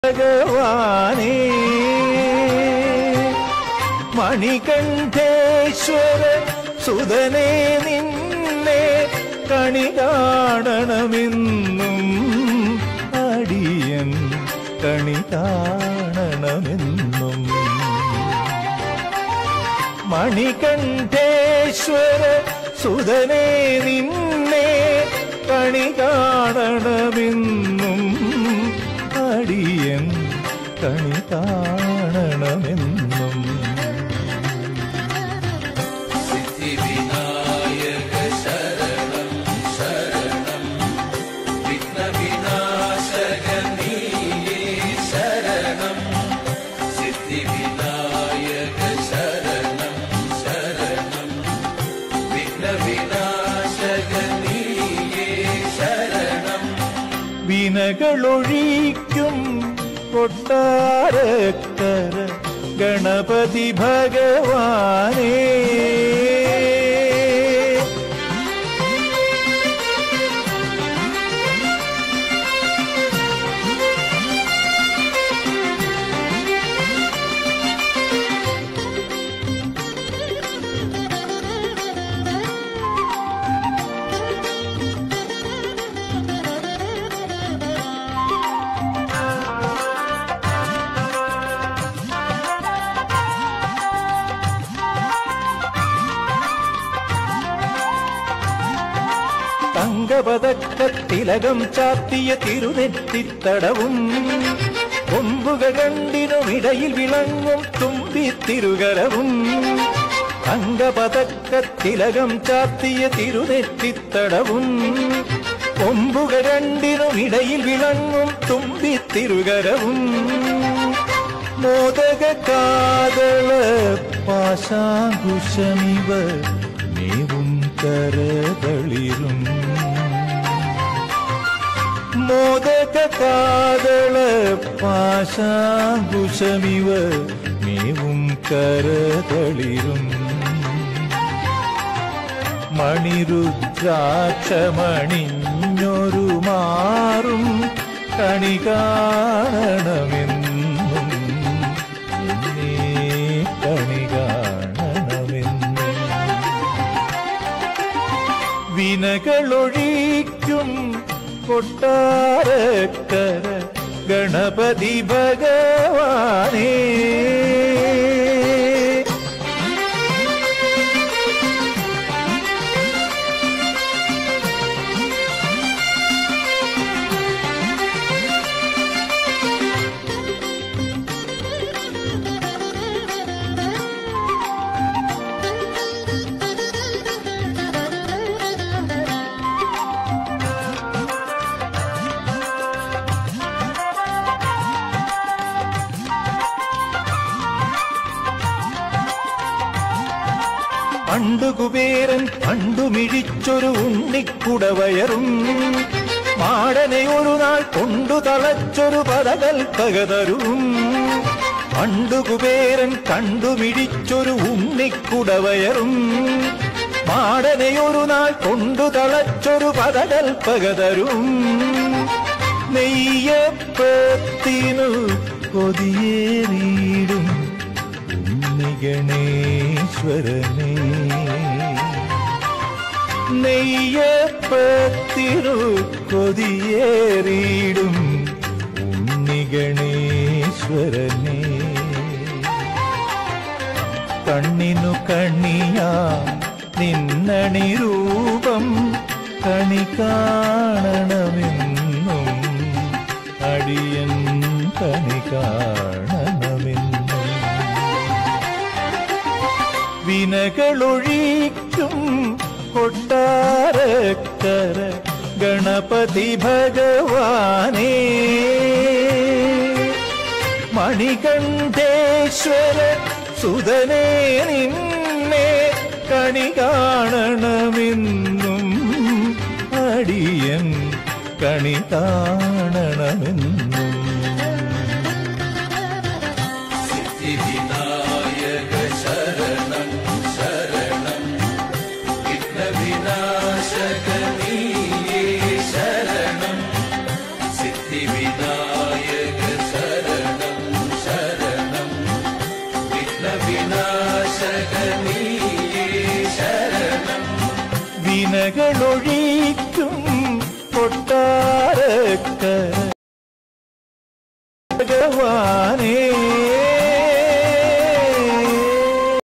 ഭഗവാനേ മണികണ്ഠേശ്വര സുതനേ നിന്നെ കണി കാണണമെന്നും അടിയൻ കണി കാണണമെന്നും മണികണ്ഠേശ്വര സുതനേ നിന്നെ കണി കാണണമെന്നും അടിയൻ കണി കാണണമെന്നും സിദ്ധിവിനായക ശരണം ശരണം വിഘ്നവിനാശക നീയേ ശരണം സിദ്ധിവിനായക ശരണം ശരണം വിഘ്നവിനാശക നീയേ ശരണം വിനകളൊഴിക്കും കൊട്ടാരക്കര ഗണപതി ഭഗവാനേ തങ്കപതക്കത്തിലകം ചാത്തിയ തിരുനെറ്റിത്തടവും കൊമ്പുകൾ രണ്ടിനും ഇടയിൽ വിളങ്ങും തുമ്പി തിരുകരവും തങ്കപതക്കത്തിലകം ചാത്തിയ തിരുനെറ്റിത്തടവും കൊമ്പുകൾ രണ്ടിനും ഇടയിൽ വിളങ്ങും തുമ്പി തിരുകരവും മോദക കാതള പാശാങ്കുശമിവ നീവും കരതളിരും മോദക കാതള പാശാങ്കുശമിവ നീവും കരതളിരും മണിരുദ്രാക്ഷമണിഞ്ഞൊരു മാറും കണി കാണണമെന്നും എന്നെ കണി കാണണമെന്നും വിനകളൊഴിക്കും കൊട്ടാരക്കര ഗണപതി ഭഗവാനേ പണ്ടു കുബേരൻ പണ്ടു മിഴിച്ചൊരു ഉണ്ണിക്കുടവയറും മാടനെ ഒരു നാൾ കൊണ്ടു തളച്ചൊരു പതകൽ പകതരും പണ്ടു കുബേരൻ കണ്ടു മിഴിച്ചൊരു ഉണ്ണിക്കുടവയറും മാടനെ ഒരു നാൾ കൊണ്ടു തളച്ചൊരു പതകൽ പകതരും നെയ്യപ്പത്തിനു കൊതിയേറിയിടും ഉണ്ണിഗണേശ്വരനേ നെയ്യപ്പത്തിനു കൊതിയേറിയിടും ഉണ്ണിഗണേശ്വരനേ കണ്ണിനു കണ്ണിയാ നിന്നണി രൂപം കണി കാണണമെന്നും അടിയൻ കണി കാണണമെന്നും വിനകളൊഴിക്കും കൊട്ടാരക്കര ഗണപതി ഭഗവാനേ മണികണ്ഠേശ്വര സുതനേ നിന്നെ കണി കാണണമെന്നും അടിയൻ കണി കാണണമെന്നും സിദ്ധിവിനായക ശരണം ശരണം വിഘ്നവിനാശക നീയേ ശരണം സിദ്ധിവിനായക ശരണം വിനാശകനീയേ ശരണം വിനകളൊഴിക്കും കൊട്ടാരക്കര ഭഗവാനേ